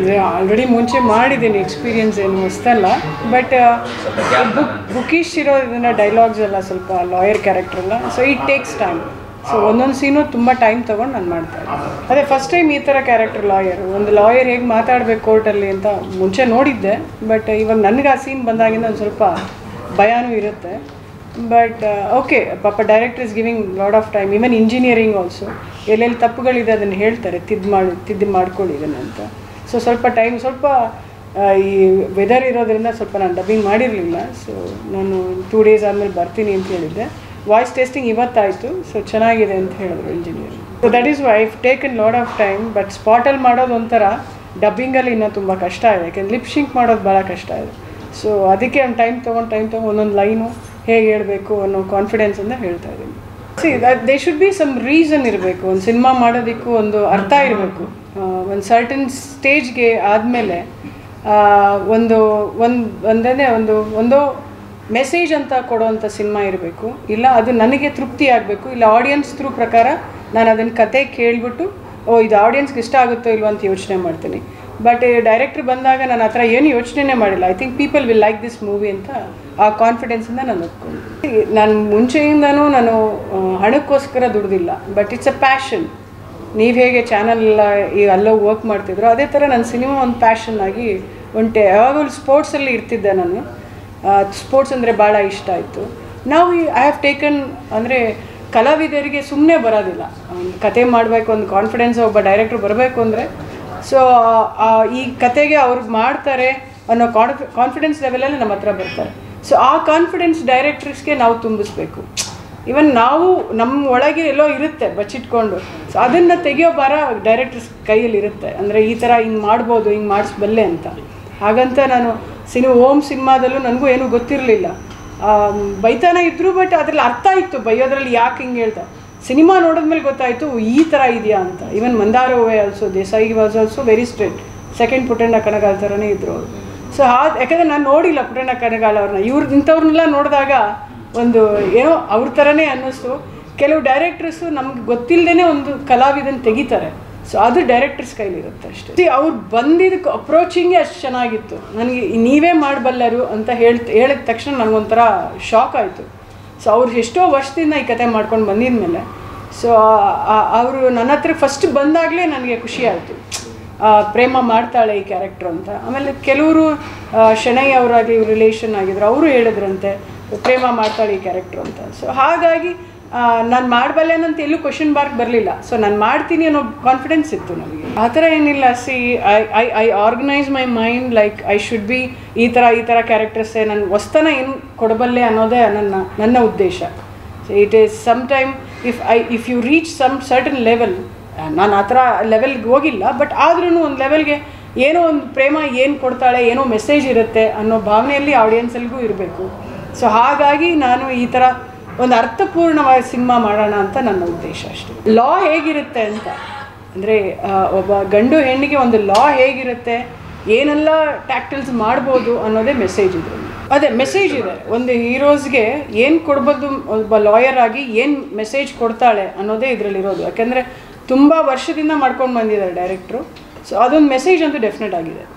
ಅಂದರೆ ಆಲ್ರೆಡಿ ಮುಂಚೆ ಮಾಡಿದ್ದೀನಿ ಎಕ್ಸ್ಪೀರಿಯನ್ಸ್ ಏನು ಹೊಸ್ತಲ್ಲ ಬಟ್ ಬುಕ್ ಬುಕಿಶ್ ಇರೋದನ್ನ ಡೈಲಾಗ್ಸ್ ಎಲ್ಲ ಸ್ವಲ್ಪ ಲಾಯರ್ ಕ್ಯಾರೆಕ್ಟರ್ ಎಲ್ಲ so it takes time so ಒಂದೊಂದು ಸೀನು ತುಂಬ ಟೈಮ್ ತೊಗೊಂಡು ನಾನು ಮಾಡ್ತಾ ಇದ್ದೆ ಅದೇ ಫಸ್ಟ್ ಟೈಮ್ ಈ ಥರ ಕ್ಯಾರೆಕ್ಟರ್ ಲಾಯರ್ ಒಂದು ಲಾಯರ್ ಹೇಗೆ ಮಾತಾಡಬೇಕು ಕೋರ್ಟಲ್ಲಿ ಅಂತ ಮುಂಚೆ ನೋಡಿದ್ದೆ ಬಟ್ ಇವಾಗ ನನಗೆ ಆ ಸೀನ್ ಬಂದಾಗಿಂದ ಒಂದು ಸ್ವಲ್ಪ ಭಯನೂ ಇರುತ್ತೆ ಬಟ್ ಓಕೆ ಪಾಪ director is giving lot of time even engineering also ಎಲ್ಲೆಲ್ಲಿ ತಪ್ಪುಗಳಿದೆ ಅದನ್ನು ಹೇಳ್ತಾರೆ ತಿದ್ದು ಮಾಡಿ ತಿದ್ದು ಮಾಡ್ಕೊಳ್ಳಿ ಇದನ್ನು ಅಂತ ಸೊ ಸ್ವಲ್ಪ ಟೈಮ್ ಸ್ವಲ್ಪ ಆ, ಈ ವೆದರ್ ಇರೋದ್ರಿಂದ ಸ್ವಲ್ಪ ನಾನು ಡಬ್ಬಿಂಗ್ ಮಾಡಿರಲಿಲ್ಲ ಸೊ ನಾನು ಟೂ ಡೇಸ್ ಆದಮೇಲೆ ಬರ್ತೀನಿ ಅಂತ ಹೇಳಿದ್ದೆ ವಾಯ್ಸ್ ಟೆಸ್ಟಿಂಗ್ ಇವತ್ತಾಯಿತು ಸೊ ಚೆನ್ನಾಗಿದೆ ಅಂತ ಹೇಳಿದ್ರು engineer so that is why taken lot of time but ಸ್ಪಾಟಲ್ಲಿ ಮಾಡೋದು ಒಂಥರ ಡಬ್ಬಿಂಗಲ್ಲಿ ಇನ್ನೂ ತುಂಬ ಕಷ್ಟ ಇದೆ ಯಾಕೆಂದ್ರೆ ಲಿಪ್ ಶಿಂಕ್ ಮಾಡೋದು ಭಾಳ ಕಷ್ಟ ಇದೆ ಸೊ ಅದಕ್ಕೆ ಒಂದು ಟೈಮ್ ತೊಗೊಂಡು ಟೈಮ್ ತೊಗೊಂಡು ಒಂದೊಂದು ಲೈನು ಹೇಗೆ ಹೇಳಬೇಕು ಅನ್ನೋ ಕಾನ್ಫಿಡೆನ್ಸಿಂದ ಹೇಳ್ತಾ ಇದ್ದೀನಿ see they should be some reason ಇರಬೇಕು ಒಂದು ಸಿನಿಮಾ ಮಾಡೋದಕ್ಕೂ ಒಂದು ಅರ್ಥ ಇರಬೇಕು ಒಂದು ಸರ್ಟನ್ ಸ್ಟೇಜ್ಗೆ ಆದಮೇಲೆ ಒಂದು ಒಂದು ಒಂದೇ ಒಂದು ಒಂದು ಮೆಸೇಜ್ ಅಂತ ಕೊಡೋವಂಥ ಸಿನಿಮಾ ಇರಬೇಕು ಇಲ್ಲ ಅದು ನನಗೆ ತೃಪ್ತಿ ಆಗಬೇಕು ಇಲ್ಲ ಆಡಿಯನ್ಸ್ ಥ್ರೂ ಪ್ರಕಾರ ನಾನು ಅದನ್ನು ಕತೆ ಕೇಳಿಬಿಟ್ಟು ಓ ಇದು ಆಡಿಯನ್ಸ್ಗೆ ಇಷ್ಟ ಆಗುತ್ತೋ ಇಲ್ವೋ ಅಂತ ಯೋಚನೆ ಮಾಡ್ತೀನಿ ಬಟ್ ಡೈರೆಕ್ಟ್ರ್ ಬಂದಾಗ ನಾನು ಆ ಥರ ಏನು ಯೋಚನೆನೇ ಮಾಡಿಲ್ಲ I think people will like this movie ಅಂತ ಆ ಕಾನ್ಫಿಡೆನ್ಸಿಂದ ನಾನು ಒಪ್ಕೊಂಡು ನಾನು ಮುಂಚೆಯಿಂದನೂ ನಾನು ಆ, ಹಣಕ್ಕೋಸ್ಕರ ದುಡ್ದಿಲ್ಲ ಬಟ್ ಇಟ್ಸ್ ಅ ಪ್ಯಾಷನ್ ನೀವು ಹೇಗೆ ಚಾನಲ್ ಎಲ್ಲ ಈ ಅಲ್ಲೋ ವರ್ಕ್ ಮಾಡ್ತಿದ್ರು ಅದೇ ಥರ ನನ್ನ ಸಿನಿಮಾ ಒಂದು ಪ್ಯಾಷನ್ ಆಗಿ ಒಂಟೆ ಯಾವಾಗಲೂ ಸ್ಪೋರ್ಟ್ಸಲ್ಲಿ ಇರ್ತಿದ್ದೆ ನಾನು ಸ್ಪೋರ್ಟ್ಸ್ ಅಂದರೆ ಭಾಳ ಇಷ್ಟ ಆಯಿತು ನಾವು ಐ ಹ್ಯಾವ್ ಟೇಕನ್ ಅಂದರೆ ಕಲಾವಿದರಿಗೆ ಸುಮ್ಮನೆ ಬರೋದಿಲ್ಲ ಒಂದು ಕತೆ ಮಾಡಬೇಕು ಒಂದು ಕಾನ್ಫಿಡೆನ್ಸ್ ಒಬ್ಬ ಡೈರೆಕ್ಟ್ರ್ ಬರಬೇಕು ಅಂದರೆ ಸೊ ಈ ಕತೆಗೆ ಅವ್ರಿಗೆ ಮಾಡ್ತಾರೆ ಅನ್ನೋ ಕಾನ್ಫಿ ಕಾನ್ಫಿಡೆನ್ಸ್ ಲೆವೆಲಲ್ಲಿ ನಮ್ಮ ಹತ್ರ ಬರ್ತಾರೆ ಸೊ ಆ ಕಾನ್ಫಿಡೆನ್ಸ್ ಡೈರೆಕ್ಟ್ರಿಸ್ಗೆ ನಾವು ತುಂಬಿಸ್ಬೇಕು ಇವನ್ ನಾವು ನಮ್ಮ ಒಳಗೆ ಎಲ್ಲೋ ಇರುತ್ತೆ ಬಚ್ಚಿಟ್ಕೊಂಡು ಸೊ ಅದನ್ನು ತೆಗಿಯೋ ಭಾರ ಡೈರೆಕ್ಟರ್ಸ್ ಕೈಯಲ್ಲಿ ಇರುತ್ತೆ ಅಂದರೆ ಈ ಥರ ಹಿಂಗೆ ಮಾಡ್ಬೋದು ಹಿಂಗೆ ಮಾಡಿಸ್ಬಲ್ಲೆ ಅಂತ ಹಾಗಂತ ನಾನು ಸಿನಿ ಓಮ್ ಸಿನಿಮಾದಲ್ಲೂ ನನಗೂ ಏನೂ ಗೊತ್ತಿರಲಿಲ್ಲ ಬೈತಾನ ಇದ್ದರು ಬಟ್ ಅದ್ರಲ್ಲಿ ಅರ್ಥ ಇತ್ತು ಬೈಯೋದ್ರಲ್ಲಿ ಯಾಕೆ ಹಿಂಗೆ ಹೇಳ್ತಾ ಸಿನಿಮಾ ನೋಡಿದ್ಮೇಲೆ ಗೊತ್ತಾಯಿತು ಈ ಥರ ಇದೆಯಾ ಅಂತ ಈವನ್ ಮಂದಾರ ಓವೆ also Desai was also very straight second Puttanna Kanagal ಥರನೇ ಇದ್ದರು ಅವರು ಸೊ ಆ ಯಾಕಂದರೆ ನಾನು ನೋಡಿಲ್ಲ ಪುಟ್ಟಣ್ಣ ಕಣಗಾಲ್ ಅವ್ರನ್ನ ಇವ್ರು ಇಂಥವ್ರನ್ನೆಲ್ಲ ನೋಡಿದಾಗ ಒಂದು ಏನೋ ಅವ್ರ ಥರನೇ ಅನ್ನಿಸ್ತು ಕೆಲವು ಡೈರೆಕ್ಟರ್ಸು ನಮ್ಗೆ ಗೊತ್ತಿಲ್ಲದೇ ಒಂದು ಕಲಾವಿದನ ತೆಗಿತಾರೆ ಸೊ ಅದು ಡೈರೆಕ್ಟರ್ಸ್ ಕೈಲಿರುತ್ತೆ ಅಷ್ಟೇ See, ಅವ್ರು ಬಂದಿದ್ದಕ್ಕೆ ಅಪ್ರೋಚಿಂಗೇ ಅಷ್ಟು ಚೆನ್ನಾಗಿತ್ತು ನನಗೆ ನೀವೇ ಮಾಡಬಲ್ಲರು ಅಂತ ಹೇಳ್ತ ಹೇಳಿದ ತಕ್ಷಣ ನನಗೊಂಥರ ಶಾಕ್ ಆಯಿತು ಸೊ ಅವ್ರು ಎಷ್ಟೋ ವರ್ಷದಿಂದ ಈ ಕತೆ ಮಾಡ್ಕೊಂಡು ಬಂದಿದ್ಮೇಲೆ ಸೊ ಅವರು ನನ್ನ ಹತ್ರ ಫಸ್ಟ್ ಬಂದಾಗಲೇ ನನಗೆ ಖುಷಿ ಆಯಿತು ಪ್ರೇಮ ಮಾಡ್ತಾಳೆ ಈ ಕ್ಯಾರೆಕ್ಟ್ರು ಅಂತ ಆಮೇಲೆ ಕೆಲವರು ಶೆಣೈ ಅವರಾಗಲಿ ರಿಲೇಷನ್ ಆಗಿದ್ರು ಅವರು ಹೇಳಿದ್ರಂತೆ ಪ್ರೇಮ ಮಾಡ್ತಾಳೆ ಈ ಕ್ಯಾರೆಕ್ಟ್ರು ಅಂತ ಸೊ ಹಾಗಾಗಿ ನಾನು ಮಾಡಬಲ್ಲೆ ಅನ್ನಂತ ಎಲ್ಲೂ ಕ್ವಶನ್ ಮಾರ್ಕ್ ಬರಲಿಲ್ಲ ಸೊ ನಾನು ಮಾಡ್ತೀನಿ ಅನ್ನೋ ಕಾನ್ಫಿಡೆನ್ಸ್ ಇತ್ತು ನನಗೆ ಆ ಥರ ಏನಿಲ್ಲ see I I I organise my mind like I should be ಈ ಥರ ಈ ಥರ ಕ್ಯಾರೆಕ್ಟರ್ಸೇ ನನ್ನ ಹೊಸ್ತನ ಏನು ಕೊಡಬಲ್ಲೆ ಅನ್ನೋದೇ ನನ್ನ ನನ್ನ ಉದ್ದೇಶ it is some time if I if you reach some certain level ನಾನು ಆ ಥರ ಲೆವೆಲ್ಗೆ ಹೋಗಿಲ್ಲ ಬಟ್ ಆದ್ರೂ ಒಂದು ಲೆವೆಲ್ಗೆ ಏನೋ ಒಂದು ಪ್ರೇಮ ಏನು ಕೊಡ್ತಾಳೆ ಏನೋ ಮೆಸೇಜ್ ಇರುತ್ತೆ ಅನ್ನೋ ಭಾವನೆಯಲ್ಲಿ ಆಡಿಯನ್ಸಲ್ಗೂ ಇರಬೇಕು ಸೊ ಹಾಗಾಗಿ ನಾನು ಈ ಥರ ಒಂದು ಅರ್ಥಪೂರ್ಣವಾದ ಸಿನಿಮಾ ಮಾಡೋಣ ಅಂತ ನನ್ನ ಉದ್ದೇಶ ಅಷ್ಟೇ ಲಾ ಹೇಗಿರುತ್ತೆ ಅಂತ ಅಂದರೆ ಒಬ್ಬ ಗಂಡು ಹೆಣ್ಣಿಗೆ ಒಂದು ಲಾ ಹೇಗಿರುತ್ತೆ ಏನೆಲ್ಲ ಟ್ಯಾಕ್ಟಲ್ಸ್ ಮಾಡ್ಬೋದು ಅನ್ನೋದೇ ಮೆಸೇಜ್ ಇದೆ ಅದೇ ಮೆಸೇಜ್ ಇದೆ ಒಂದು ಹೀರೋಸ್ಗೆ ಏನು ಕೊಡ್ಬೋದು ಒಬ್ಬ ಲಾಯರ್ ಆಗಿ ಏನು ಮೆಸೇಜ್ ಕೊಡ್ತಾಳೆ ಅನ್ನೋದೇ ಇದರಲ್ಲಿರೋದು ಯಾಕೆಂದರೆ ತುಂಬ ವರ್ಷದಿಂದ ಮಾಡ್ಕೊಂಡು ಬಂದಿದ್ದಾರೆ ಡೈರೆಕ್ಟ್ರು ಸೊ ಅದೊಂದು ಮೆಸೇಜ್ ಅಂತೂ ಡೆಫಿನೆಟ್ ಆಗಿದೆ